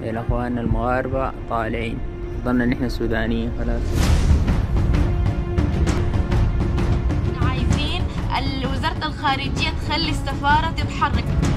الأخوان المغاربة طالعين ظن إن إحنا سودانيين خلاص عايزين ال- وزارة الخارجية تخلي السفارة تتحرك